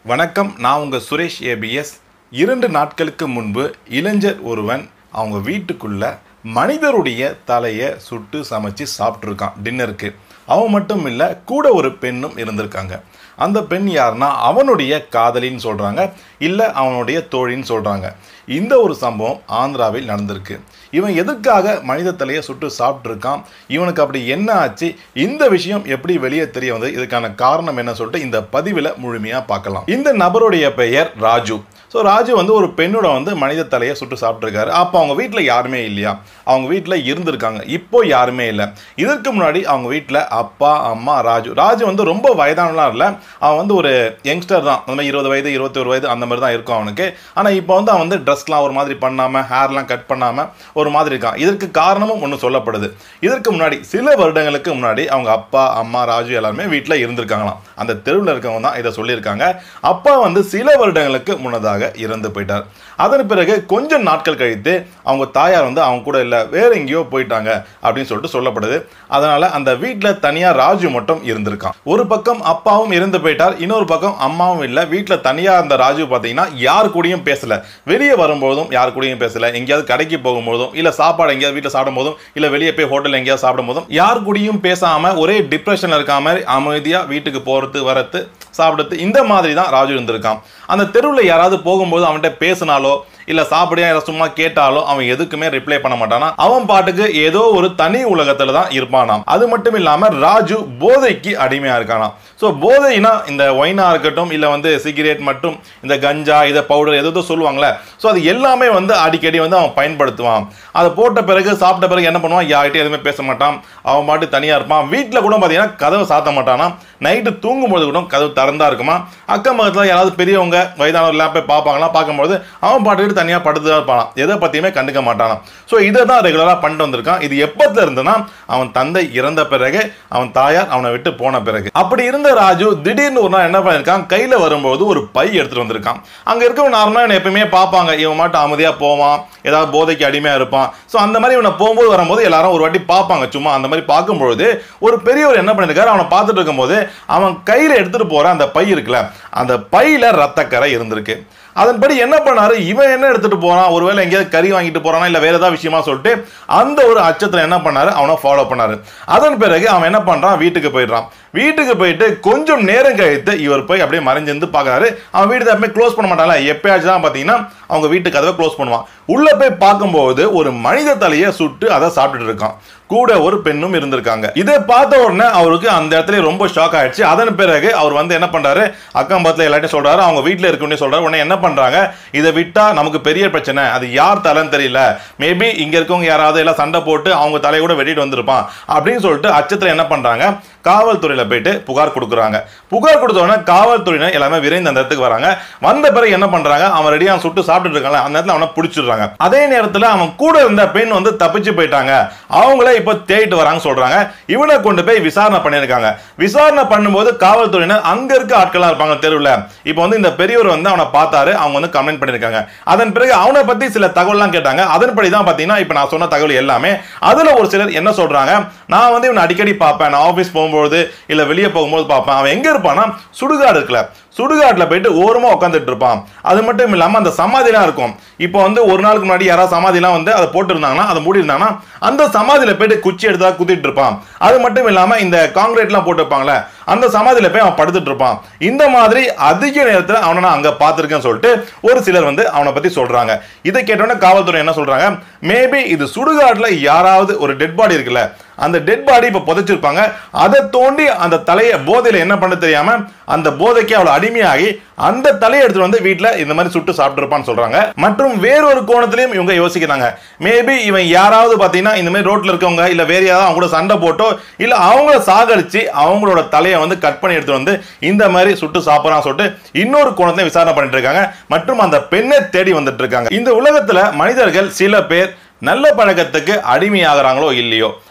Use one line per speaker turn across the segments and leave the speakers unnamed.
வணக்கம் நான் உங்கள் சுரேஷ் ஏபிஎஸ் இரண்டு நாட்களுக்கு முன்பு இளைஞர் ஒருவன் அவங்க வீட்டுக்குள்ள மனிதருடைய தலையை சுட்டு சமைச்சு சாப்பிட்ருக்கான் டின்னருக்கு அவன் மட்டும் இல்லை கூட ஒரு பெண்ணும் இருந்திருக்காங்க அந்த பெண் யாருன்னா அவனுடைய காதலின்னு சொல்கிறாங்க இல்லை அவனுடைய தோழின்னு சொல்கிறாங்க இந்த ஒரு சம்பவம் ஆந்திராவில் நடந்திருக்கு இவன் எதுக்காக மனித தலையை சுட்டு சாப்பிட்ருக்கான் இவனுக்கு அப்படி என்ன ஆச்சு இந்த விஷயம் எப்படி வெளியே தெரிய வந்தது இதுக்கான காரணம் என்ன சொல்லிட்டு இந்த பதிவில் முழுமையாக பார்க்கலாம் இந்த நபருடைய பெயர் ராஜு ஸோ ராஜு வந்து ஒரு பெண்ணோட வந்து மனித தலையை சுட்டு சாப்பிட்ருக்காரு அப்போ அவங்க வீட்டில் யாருமே இல்லையா அவங்க வீட்டில் இருந்திருக்காங்க இப்போ யாருமே இல்லை இதற்கு முன்னாடி அவங்க வீட்டில் அப்பா அம்மா ராஜு ராஜு வந்து ரொம்ப வயதானலாம் இல்லை அவன் வந்து ஒரு யங்ஸ்டர் தான் அந்த மாதிரி இருபது வயது இருபத்தொரு வயது அந்த மாதிரி தான் இருக்கும் அவனுக்கு ஆனால் இப்போ வந்து அவன் வந்து ட்ரெஸ்லாம் ஒரு மாதிரி பண்ணாமல் ஹேர்லாம் கட் பண்ணாமல் ஒரு மாதிரி இருக்கான் இதற்கு காரணமும் ஒன்று சொல்லப்படுது இதற்கு முன்னாடி சில வருடங்களுக்கு முன்னாடி அவங்க அப்பா அம்மா ராஜு எல்லாருமே வீட்டில் இருந்திருக்காங்களாம் அந்த தெருவில் இருக்கவங்க தான் இதை சொல்லியிருக்காங்க அப்பா வந்து சில வருடங்களுக்கு முன்னதாக இறந்து போயிட்டார் அதன் பிறகு கொஞ்சம் நாட்கள் கழித்து அவங்க தாயார் வந்து அவங்க கூட இல்லை வேற எங்கேயோ போயிட்டாங்க அப்படின்னு சொல்லிட்டு சொல்லப்படுது அதனால அந்த வீட்டில் தனியாக ராஜு மட்டும் இருந்திருக்கான் ஒரு பக்கம் அப்பாவும் இறந்து போயிட்டார் இன்னொரு பக்கம் அம்மாவும் இல்லை வீட்டில் தனியாக அந்த ராஜு பார்த்தீங்கன்னா யார் கூடயும் பேசல வெளியே வரும்போதும் யார் கூடயும் பேசல எங்கேயாவது கடைக்கு போகும்போதும் இல்லை சாப்பாடு எங்கேயாவது வீட்டில் சாப்பிடும் போதும் இல்லை வெளியே போய் ஹோட்டல் எங்கேயாவது சாப்பிடும் போதும் யார் கூடயும் பேசாமல் ஒரே டிப்ரெஷனில் இருக்காம அமைதியாக வீட்டுக்கு போகிறது வரது சாப்பிடுறது இந்த மாதிரி தான் ராஜு இருந்திருக்கான் அந்த தெருவில் யாராவது போகும்போது அவன்கிட்ட பேசினாலோ இல்லை சாப்பிடியா யாராவது சும்மா கேட்டாலோ அவன் எதுக்குமே ரிப்ளை பண்ண மாட்டானா அவன் பாட்டுக்கு ஏதோ ஒரு தனி உலகத்தில் தான் இருப்பானாம் அது மட்டும் இல்லாமல் ராஜு போதைக்கு அடிமையாக இருக்கானாம் ஸோ போதைனா இந்த ஒயினாக இருக்கட்டும் இல்லை வந்து சிகரெட் மற்றும் இந்த கஞ்சா இதை பவுடர் எதோ சொல்லுவாங்களே ஸோ அது எல்லாமே வந்து அடிக்கடி வந்து அவன் பயன்படுத்துவான் அதை போட்ட பிறகு சாப்பிட்ட பிறகு என்ன பண்ணுவான் யார்கிட்டயும் எதுவுமே பேச மாட்டான் அவன் பாட்டு தனியாக இருப்பான் வீட்டில் கூட பார்த்தீங்கன்னா கதவை சாத்த மாட்டானா நைட்டு தூங்கும்போது கூட கதவு திறந்தா இருக்குமா அக்கம் பக்கத்தில் யாராவது பெரியவங்க வயதானவர்லாம் போய் பார்ப்பாங்களா பார்க்கும்போது அவன் பாட்டுக்கிட்டு தனியாக படுத்து தான் இருப்பானாம் எதை பற்றியுமே கண்டுக்க மாட்டானாம் ஸோ இதை தான் ரெகுலராக பண்ணிட்டு வந்திருக்கான் இது எப்பத்துல இருந்துன்னா அவன் தந்தை இறந்த பிறகு அவன் தாயார் அவனை விட்டு போன பிறகு அப்படி இருந்த ராஜு திடீர்னு ஒரு நாள் என்ன பண்ணியிருக்கான் கையில் வரும்போது ஒரு பை எடுத்துட்டு வந்திருக்கான் அங்கே இருக்கவங்க நார்மலாக இவனை எப்பயுமே பார்ப்பாங்க இவன் மட்டும் அமைதியாக போவான் ஏதாவது போதைக்கு அடிமையாக இருப்பான் ஸோ அந்த மாதிரி இவனை போகும்போது வரும்போது எல்லாரும் ஒரு வாட்டி பார்ப்பாங்க சும்மா அந்த மாதிரி பார்க்கும்பொழுது ஒரு பெரியவர் என்ன பண்ணியிருக்காரு அவனை பார்த்துட்டு இருக்கும்போது அவன் கையில் எடுத்துகிட்டு போகிற அந்த பை இருக்குல்ல அந்த பையில் ரத்தக்கரை இருந்திருக்கு அதன்படி என்ன பண்ணாரு இவன் என்ன எடுத்துட்டு போறான் ஒருவேளை எங்கேயாவது கறி வாங்கிட்டு போறானா இல்ல வேற ஏதாவது விஷயமா சொல்லிட்டு அந்த ஒரு அச்சத்துல என்ன பண்ணாரு அவனை ஃபாலோ பண்ணாரு அதன் பிறகு அவன் என்ன பண்றான் வீட்டுக்கு போயிடுறான் வீட்டுக்கு போயிட்டு கொஞ்சம் நேரம் கழித்து இவர் போய் அப்படியே மறைஞ்சிருந்து பார்க்கறாரு அவன் வீடு எப்பவுமே க்ளோஸ் பண்ண மாட்டான்ல எப்பயாச்சும் தான் பார்த்தீங்கன்னா அவங்க வீட்டு கதவை க்ளோஸ் பண்ணுவான் உள்ள போய் பார்க்கும்போது ஒரு மனித தலையை சுட்டு அதை சாப்பிட்டுட்டு இருக்கான் கூட ஒரு பெண்ணும் இருந்திருக்காங்க இதை பார்த்த உடனே அவருக்கு அந்த இடத்துல ரொம்ப ஷாக் ஆயிடுச்சு அதன் பிறகு அவர் வந்து என்ன பண்றாரு அக்கம் பக்கத்தில் எல்லாத்தையும் சொல்றாரு அவங்க வீட்டில் இருக்குன்னு சொல்றாரு உடனே என்ன பண்றாங்க இதை விட்டா நமக்கு பெரிய பிரச்சனை அது யார் தலைன்னு தெரியல மேபி இங்க இருக்கவங்க யாராவது எல்லாம் சண்டை போட்டு அவங்க தலையை கூட வெட்டிட்டு வந்திருப்பான் அப்படின்னு சொல்லிட்டு அச்சத்தில் என்ன பண்றாங்க காவல்துறையில் போயிட்டு புகார் கொடுக்குறாங்க புகார் கொடுத்த உடனே காவல்துறையினர் எல்லாமே விரைந்து அந்த இடத்துக்கு வராங்க வந்த பிறகு என்ன பண்றாங்க அவன் ரெடியாக சுட்டு சாப்பிட்டுட்டு இருக்காங்க அந்த நேரத்தில் அவனை பிடிச்சிடுறாங்க அதே நேரத்தில் அவன் கூட இருந்த பெண் வந்து தப்பிச்சு போயிட்டாங்க அவங்கள இப்போ தேடிட்டு வராங்க சொல்றாங்க இவனை கொண்டு போய் விசாரணை பண்ணியிருக்காங்க விசாரணை பண்ணும்போது காவல்துறையினர் அங்க இருக்க ஆட்களா இருப்பாங்க தெருவில் இப்போ வந்து இந்த பெரியவர் வந்து அவனை பார்த்தாரு அவங்க வந்து கமெண்ட் பண்ணியிருக்காங்க அதன் பிறகு அவனை பத்தி சில தகவல்லாம் கேட்டாங்க அதன்படி தான் பார்த்தீங்கன்னா இப்போ நான் சொன்ன தகவல் எல்லாமே அதுல ஒரு சிலர் என்ன சொல்றாங்க நான் வந்து இவனை அடிக்கடி பார்ப்பேன் நான் ஆஃபீஸ் போகும்போது இல்லை வெளியே போகும்போது பார்ப்பேன் அவன் எங்க இருப்பான்னா சுடுகாடு இருக்குல்ல சுடுகாட்டில் போயிட்டு ஓரமாக உட்காந்துட்டு இருப்பான் அது மட்டும் இல்லாமல் அந்த சமாதிலாம் இருக்கும் இப்போ வந்து ஒரு நாளுக்கு முன்னாடி யாராவது சமாதிலாம் வந்து அதை போட்டுருந்தாங்கன்னா அதை மூடி இருந்தாங்கன்னா அந்த சமாதியில் போயிட்டு குச்சி எடுத்தா குத்திட்டு இருப்பான் அது மட்டும் இல்லாமல் இந்த காங்கிரீட்லாம் போட்டுருப்பாங்களே அந்த சமாதியில் போய் அவன் படுத்துட்டு இருப்பான் இந்த மாதிரி அதிக நேரத்தில் அவனை நான் அங்கே பார்த்துருக்கேன்னு சொல்லிட்டு ஒரு சிலர் வந்து அவனை பற்றி சொல்கிறாங்க இதை கேட்டோன்னே காவல்துறை என்ன சொல்கிறாங்க மேபி இது சுடுகாட்டில் யாராவது ஒரு டெட் பாடி இருக்குல்ல அந்த டெட் பாடி இப்போ புதைச்சிருப்பாங்க அதை தோண்டி அந்த தலையை போதையில் என்ன பண்ண தெரியாம அந்த போதைக்கு அவளை அடிமையாகி அந்த தலையை எடுத்துட்டு வந்து வீட்டில் இந்த மாதிரி சுட்டு சாப்பிட்டுருப்பான்னு சொல்றாங்க மற்றும் வேறொரு கோணத்திலையும் இவங்க யோசிக்கிறாங்க மேபி இவன் யாராவது பார்த்தீங்கன்னா இந்த மாதிரி ரோட்ல இருக்கவங்க இல்லை வேற யாராவது அவங்க கூட சண்டை போட்டோ இல்லை அவங்கள சாகடிச்சு அவங்களோட தலையை வந்து கட் பண்ணி எடுத்துட்டு வந்து இந்த மாதிரி சுட்டு சாப்பிட்றான்னு சொல்லிட்டு இன்னொரு கோணத்தையும் விசாரணை பண்ணிட்டு இருக்காங்க மற்றும் அந்த பெண்ணை தேடி வந்துட்டு இருக்காங்க இந்த உலகத்துல மனிதர்கள் சில பேர் நல்ல பழக்கத்துக்கு அடிமையாகிறாங்களோ இல்லையோ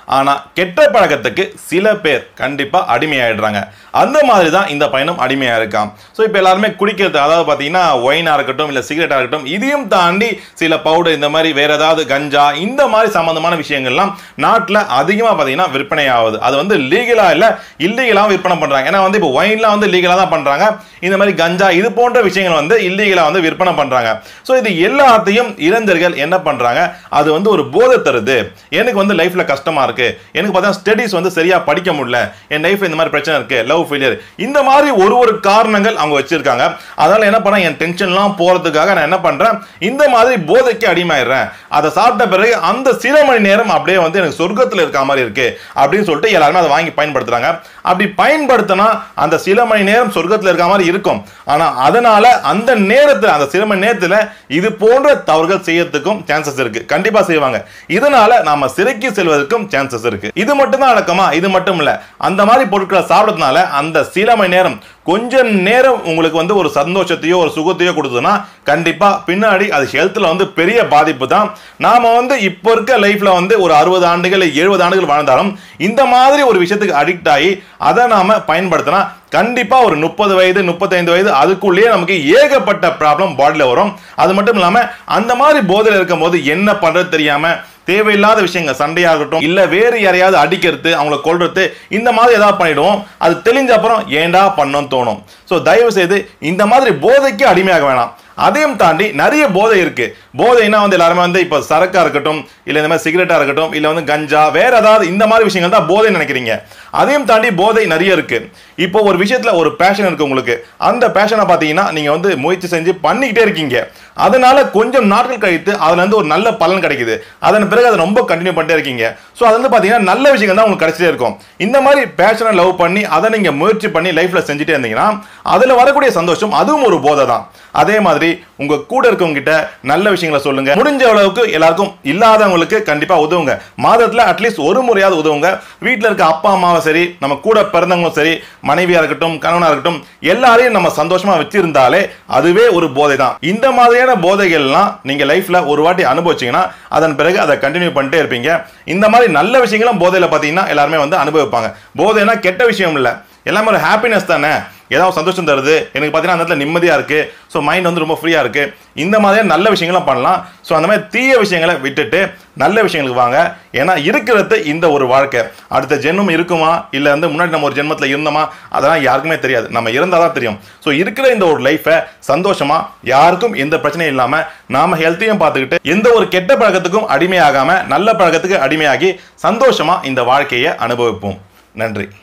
ஆனா கெட்ட பழக்கத்துக்கு சில பேர் கண்டிப்பா அடிமையாயிடுறாங்க அந்த மாதிரி தான் இந்த பையனும் அடிமையா இருக்கான் ஸோ இப்போ எல்லாருமே குடிக்கிறது அதாவது பார்த்தீங்கன்னா ஒயினா இருக்கட்டும் இல்லை சிகரெட்டா இருக்கட்டும் இதையும் தாண்டி சில பவுடர் இந்த மாதிரி வேற ஏதாவது கஞ்சா இந்த மாதிரி சம்பந்தமான விஷயங்கள்லாம் நாட்டில் அதிகமாக பார்த்தீங்கன்னா விற்பனை ஆகுது அது வந்து லீகலா இல்லை இல்லீகலாகவும் விற்பனை பண்றாங்க ஏன்னா வந்து இப்போ ஒயின்லாம் வந்து லீகலாக தான் பண்றாங்க இந்த மாதிரி கஞ்சா இது போன்ற விஷயங்கள் வந்து இல்லீகலாக வந்து விற்பனை பண்றாங்க ஸோ இது எல்லாத்தையும் இளைஞர்கள் என்ன பண்றாங்க அது வந்து ஒரு போதை தருது எனக்கு வந்து லைஃப்ல கஷ்டமா இருக்கு எனக்கு பார்த்தா ஸ்டடீஸ் வந்து சரியா படிக்க முடியல என் லைஃப்ல இந்த மாதிரி பிரச்சனை இருக்கு லவ் ஃபெயிலியர் இந்த மாதிரி ஒரு ஒரு காரணங்கள் அவங்க வச்சிருக்காங்க அதனால என்ன பண்ண என் டென்ஷன்லாம் போறதுக்காக நான் என்ன பண்றேன் இந்த மாதிரி போதைக்கு அடிமையாயிடுறேன் அதை சாப்பிட்ட பிறகு அந்த சில மணி நேரம் அப்படியே வந்து எனக்கு சொர்க்கத்தில் இருக்க மாதிரி இருக்கு அப்படின்னு சொல்லிட்டு எல்லாருமே அதை வாங்கி பயன்படுத்துறாங்க அப்படி பயன்படுத்தினா அந்த சில மணி நேரம் சொர்க்கத்தில் இருக்க மாதிரி இருக்கும் ஆனா அதனால அந்த நேரத்தில் அந்த சில மணி நேரத்தில் இது போன்ற தவறுகள் செய்யறதுக்கும் சான்சஸ் இருக்கு கண்டிப்பா செய்வாங்க இதனால நாம சிறைக்கு செல்வதற்கும் சான்சஸ் இருக்கு இது மட்டும் தான் நடக்குமா இது மட்டும் இல்ல அந்த மாதிரி பொருட்களை சாப்பிடறதுனால அந்த சில மணி நேரம் கொஞ்ச நேரம் உங்களுக்கு வந்து ஒரு சந்தோஷத்தையோ ஒரு சுகத்தையோ கொடுத்ததுன்னா கண்டிப்பா பின்னாடி அது ஹெல்த்ல வந்து பெரிய பாதிப்பு தான் நாம வந்து இப்போ இருக்க லைஃப்ல வந்து ஒரு அறுபது ஆண்டுகள் எழுபது ஆண்டுகள் வாழ்ந்தாலும் இந்த மாதிரி ஒரு விஷயத்துக்கு அடிக்ட் ஆகி அதை நாம பயன்படுத்தினா கண்டிப்பா ஒரு முப்பது வயது முப்பத்தைந்து வயது அதுக்குள்ளேயே நமக்கு ஏகப்பட்ட ப்ராப்ளம் பாடியில் வரும் அது மட்டும் இல்லாம அந்த மாதிரி போதையில் இருக்கும் போது என்ன பண்றது தெரியாம தேவையில்லாத விஷயங்கள் சண்டையாகட்டும் இல்ல வேறு யாரையாவது அடிக்கிறது அவங்கள கொல்றது இந்த மாதிரி ஏதாவது பண்ணிடுவோம் அது தெளிஞ்ச அப்புறம் ஏண்டா பண்ணோம்னு தோணும் ஸோ தயவு செய்து இந்த மாதிரி போதைக்கு அடிமையாக வேணாம் அதையும் தாண்டி நிறைய போதை இருக்கு போதைனா வந்து எல்லாருமே வந்து இப்போ சரக்கா இருக்கட்டும் இல்ல இந்த மாதிரி சிகரெட்டா இருக்கட்டும் இல்ல வந்து கஞ்சா வேற ஏதாவது இந்த மாதிரி விஷயங்கள் தான் போதை நினைக்கிறீங்க அதையும் தாண்டி போதை நிறைய இருக்கு இப்போ ஒரு விஷயத்துல ஒரு பேஷன் இருக்கு உங்களுக்கு அந்த பேஷனை பார்த்தீங்கன்னா நீங்க வந்து முயற்சி செஞ்சு பண்ணிக்கிட்டே இருக்கீங்க அதனால கொஞ்சம் நாட்கள் கழித்து அதுல இருந்து ஒரு நல்ல பலன் கிடைக்குது அதன் பிறகு அதை ரொம்ப கண்டினியூ பண்ணிட்டே இருக்கீங்க ஸோ அது வந்து பார்த்தீங்கன்னா நல்ல விஷயங்கள் தான் உங்களுக்கு கிடைச்சிட்டே இருக்கும் இந்த மாதிரி பேஷனை லவ் பண்ணி அதை நீங்க முயற்சி பண்ணி லைஃப்ல செஞ்சுட்டே இருந்தீங்கன்னா அதுல வரக்கூடிய சந்தோஷம் அதுவும் ஒரு போதை தான் அதே மாதிரி உங்க கூட இருக்கவங்க கிட்ட நல்ல விஷயங்களை சொல்லுங்க முடிஞ்ச அளவுக்கு எல்லாருக்கும் இல்லாதவங்களுக்கு கண்டிப்பா உதவுங்க மாதத்துல அட்லீஸ்ட் ஒரு முறையாவது உதவுங்க வீட்டில் இருக்க அப்பா அம்மாவும் சரி நம்ம கூட பிறந்தவங்களும் சரி மனைவியா இருக்கட்டும் கணவனா இருக்கட்டும் எல்லாரையும் நம்ம சந்தோஷமா வச்சிருந்தாலே அதுவே ஒரு போதை தான் இந்த மாதிரியான போதைகள்லாம் நீங்க லைஃப்ல ஒரு வாட்டி அனுபவிச்சீங்கன்னா அதன் பிறகு அதை கண்டினியூ பண்ணிட்டே இருப்பீங்க இந்த மாதிரி நல்ல விஷயங்களும் போதையில பாத்தீங்கன்னா எல்லாருமே வந்து அனுபவிப்பாங்க போதைனா கெட்ட விஷயம் இல்லை எல்லாமே ஒரு ஹாப்பினஸ் தானே ஏதாவது சந்தோஷம் தருது எனக்கு பார்த்தீங்கன்னா அந்த இடத்துல நிம்மதியாக இருக்குது ஸோ மைண்ட் வந்து ரொம்ப ஃப்ரீயாக இருக்குது இந்த மாதிரியான நல்ல விஷயங்களும் பண்ணலாம் ஸோ அந்த மாதிரி தீய விஷயங்களை விட்டுட்டு நல்ல விஷயங்களுக்கு வாங்க ஏன்னா இருக்கிறது இந்த ஒரு வாழ்க்கை அடுத்த ஜென்மம் இருக்குமா இல்லை வந்து முன்னாடி நம்ம ஒரு ஜென்மத்தில் இருந்தோமா அதெல்லாம் யாருக்குமே தெரியாது நம்ம இருந்தால் தான் தெரியும் ஸோ இருக்கிற இந்த ஒரு லைஃப்பை சந்தோஷமாக யாருக்கும் எந்த பிரச்சனையும் இல்லாமல் நாம ஹெல்த்தையும் பார்த்துக்கிட்டு எந்த ஒரு கெட்ட பழக்கத்துக்கும் அடிமையாகாமல் நல்ல பழக்கத்துக்கு அடிமையாகி சந்தோஷமாக இந்த வாழ்க்கையை அனுபவிப்போம் நன்றி